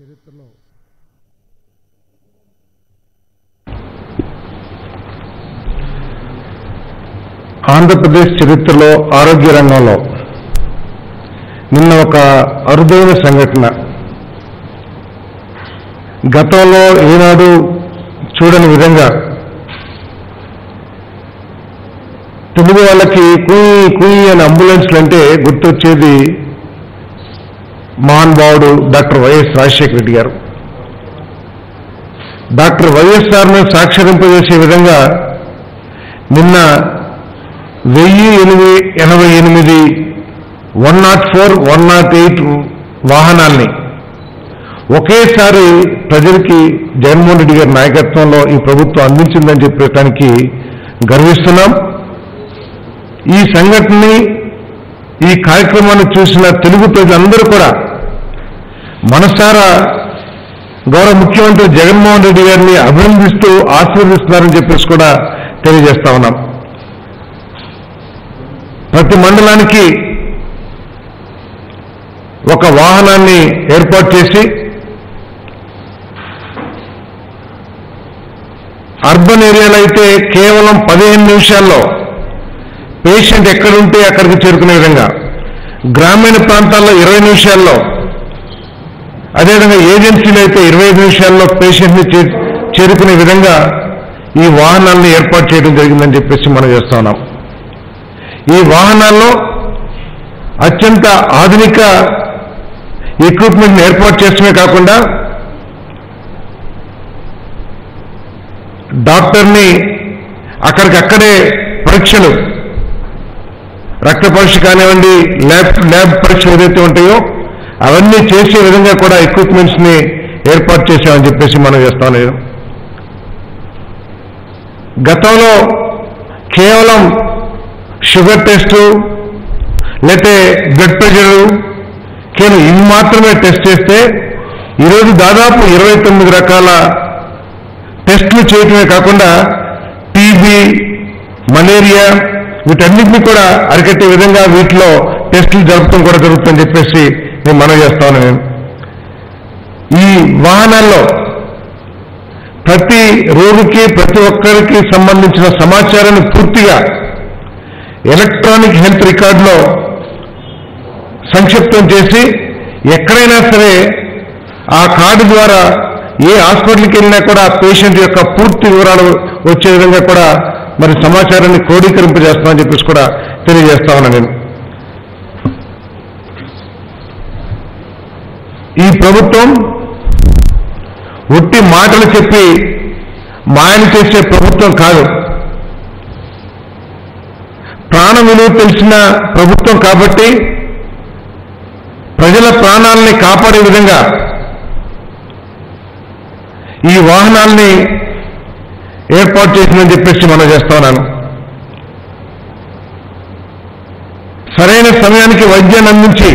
చరిత్రలో ఆంధ్రప్రదేశ్ చరిత్రలో ఆరోగ్య రంగంలో నిన్న ఒక అరుదైన సంఘటన గతంలో ఈనాడు చూడని విధంగా తెలుగు వాళ్ళకి కుయి కుయి అని అంబులెన్స్లు అంటే గుర్తొచ్చేది మహానుభావుడు డాక్టర్ వైఎస్ రాజశేఖర రెడ్డి గారు డాక్టర్ వైఎస్ఆర్ను సాక్షరింపజేసే విధంగా నిన్న వెయ్యి ఎనిమిది ఎనభై ఎనిమిది one nought four one nought eight వాహనాల్ని ఒకేసారి ప్రజలకి జగన్మోహన్ రెడ్డి గారి నాయకత్వంలో ఈ ప్రభుత్వం అందించిందని చెప్పడానికి గర్విస్తున్నాం ఈ సంఘటనని ఈ కార్యక్రమాన్ని చూసిన తెలుగు ప్రజలందరూ కూడా మనసారా గౌరవ ముఖ్యమంత్రి జగన్మోహన్ రెడ్డి గారిని అభినందిస్తూ ఆశీర్వదిస్తున్నారని చెప్పేసి కూడా తెలియజేస్తా ఉన్నాం ప్రతి మండలానికి ఒక వాహనాన్ని ఏర్పాటు చేసి అర్బన్ ఏరియాలో అయితే కేవలం పదిహేను నిమిషాల్లో పేషెంట్ ఎక్కడుంటే అక్కడికి చేరుకునే విధంగా గ్రామీణ ప్రాంతాల్లో ఇరవై నిమిషాల్లో అదేవిధంగా ఏజెన్సీలు అయితే ఇరవై ఐదు నిమిషాల్లో పేషెంట్ని చే- చేరుకునే విధంగా ఈ వాహనాలను ఏర్పాటు చేయడం జరిగిందని చెప్పేసి మనం చేస్తా ఉన్నాం ఈ వాహనాల్లో అత్యంత ఆధునిక ఎక్విప్మెంట్ని ఏర్పాటు చేయడమే కాకుండా డాక్టర్ని అక్కడికక్కడే పరీక్షలు రక్త పరీక్ష కానివ్వండి ల్యాబ్ ల్యాబ్ పరీక్షలు ఏదైతే ఉంటాయో అవన్నీ చేసే విధంగా కూడా ఎక్విప్మెంట్స్ ని ఏర్పాటు చేశామని చెప్పేసి మనం చేస్తాం నేను గతంలో కేవలం షుగర్ టెస్టు లేతే బ్లడ్ ప్రెషరు కేవలం ఇవి మాత్రమే టెస్ట్ చేస్తే ఈరోజు దాదాపు ఇరవై తొమ్మిది రకాల టెస్టులు చేయటమే కాకుండా టీబీ మలేరియా వీటన్నిటిని కూడా అరికట్టే విధంగా వీటిలో టెస్టులు జరపడం కూడా జరుగుతుందని చెప్పేసి నేను మనం చేస్తాను నేను ఈ వాహనాల్లో ప్రతి రోగికి ప్రతి ఒక్కరికి సంబంధించిన సమాచారాన్ని పూర్తిగా ఎలక్ట్రానిక్ హెల్త్ రికార్డులో సంక్షిప్తం చేసి ఎక్కడైనా సరే ఆ కార్డు ద్వారా ఏ హాస్పిటల్కి వెళ్ళినా కూడా ఆ పేషెంట్ యొక్క పూర్తి వివరాలు వచ్చే విధంగా కూడా మరి సమాచారాన్ని క్రోడీకరింపజేస్తామని చెప్పేసి కూడా తెలియజేస్తా ఉన్నాను నేను ఈ ప్రభుత్వం ఒట్టి మాటలు చెప్పి మాయలు చేసే ప్రభుత్వం కాదు ప్రాణ విలువ తెలిసిన ప్రభుత్వం కాబట్టి ప్రజల ప్రాణాలని కాపాడే విధంగా ఈ వాహనాల్ని ఏర్పాటు చేసిందని చెప్పేసి మనం చేస్తా ఉన్నాను సరైన సమయానికి వైద్యాన్ని అందించి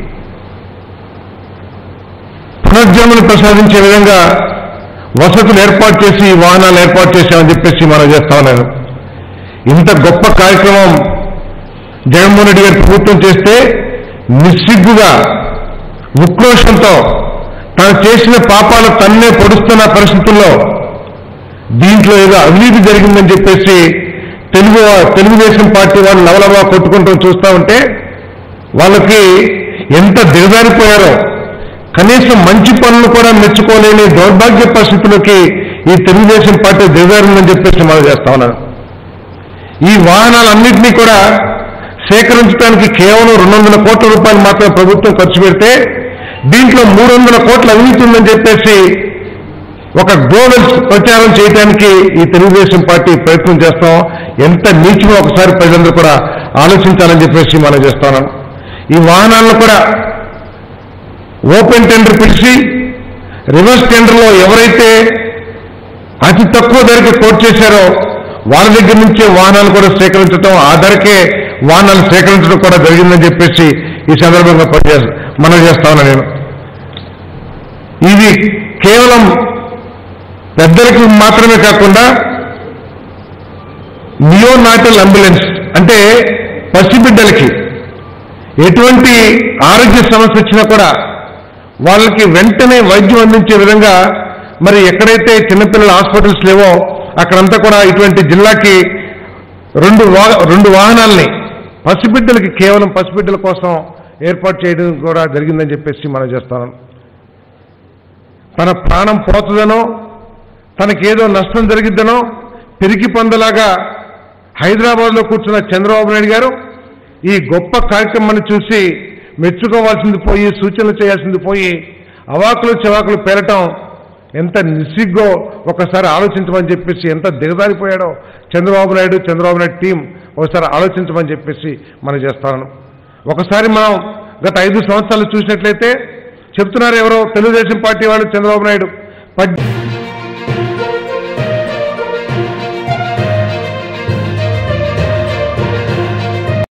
పునర్జన్మను ప్రసాదించే విధంగా వసతులు ఏర్పాటు చేసి ఈ వాహనాలు ఏర్పాటు చేశామని చెప్పేసి మనం చేస్తా ఉన్నాను ఇంత గొప్ప కార్యక్రమం జగన్మోహన్ రెడ్డి గారి ప్రభుత్వం చేస్తే నిస్సిగ్గుగా ఉక్రోషంతో తాను చేసిన పాపాలు తన్నే పొడుస్తున్న పరిస్థితుల్లో దీంట్లో ఏదో అవినీతి జరిగిందని చెప్పేసి తెలుగు తెలుగుదేశం పార్టీ వాళ్ళు లవలవా కొట్టుకుంటూ చూస్తా ఉంటే వాళ్ళకి ఎంత దిగజారిపోయారో కనీసం మంచి పనులు కూడా మెచ్చుకోలేని దౌర్భాగ్య పరిస్థితులకి ఈ తెలుగుదేశం పార్టీ దిగజారిందని చెప్పేసి మనం చేస్తా ఉన్నాను ఈ వాహనాలన్నింటినీ కూడా సేకరించడానికి కేవలం రెండు వందల కోట్ల రూపాయలు మాత్రమే ప్రభుత్వం ఖర్చు పెడితే దీంట్లో మూడు వందల కోట్ల అవినీతి ఉందని చెప్పేసి ఒక గ్లోబల్ ప్రచారం చేయడానికి ఈ తెలుగుదేశం పార్టీ ప్రయత్నం చేస్తాం ఎంత నీచమో ఒకసారి ప్రజలందరూ కూడా ఆలోచించాలని చెప్పేసి మనం చేస్తున్నాం ఈ వాహనాలను కూడా ఓపెన్ టెండర్ పిలిచి రివర్స్ టెండర్లో ఎవరైతే అతి తక్కువ ధరకి కోట్ చేశారో వాళ్ళ దగ్గర నుంచే వాహనాలు కూడా సేకరించడం ఆ ధరకే వాహనాలు సేకరించడం కూడా జరిగిందని చెప్పేసి ఈ సందర్భంగా పనిచే మనం చేస్తా ఉన్నా నేను ఇది కేవలం పెద్దలకి మాత్రమే కాకుండా నియోనాటల్ అంబులెన్స్ అంటే పసిబిడ్డలకి ఎటువంటి ఆరోగ్య సమస్య వచ్చినా కూడా వాళ్ళకి వెంటనే వైద్యం అందించే విధంగా మరి ఎక్కడైతే చిన్నపిల్లల హాస్పిటల్స్ లేవో అక్కడంతా కూడా ఇటువంటి జిల్లాకి రెండు వా రెండు వాహనాల్ని పసిబిడ్డలకి కేవలం పసిబిడ్డల కోసం ఏర్పాటు చేయడం కూడా జరిగిందని చెప్పేసి మనం చేస్తాను తన ప్రాణం పోతుందనో తనకేదో నష్టం జరిగిద్దనో పెరిగి పందలాగా హైదరాబాద్లో కూర్చున్న చంద్రబాబు నాయుడు గారు ఈ గొప్ప కార్యక్రమాన్ని చూసి మెచ్చుకోవాల్సింది పోయి సూచనలు చేయాల్సింది పోయి అవాకులు చెవాకులు పేరటం ఎంత నిస్సిగ్గో ఒకసారి ఆలోచించమని చెప్పేసి ఎంత దిగజారిపోయాడో చంద్రబాబు నాయుడు చంద్రబాబు నాయుడు టీం ఒకసారి ఆలోచించమని చెప్పేసి మనం చేస్తాను ఒకసారి మనం గత ఐదు సంవత్సరాలు చూసినట్లయితే చెప్తున్నారు ఎవరో తెలుగుదేశం పార్టీ వాళ్ళు చంద్రబాబు నాయుడు పద్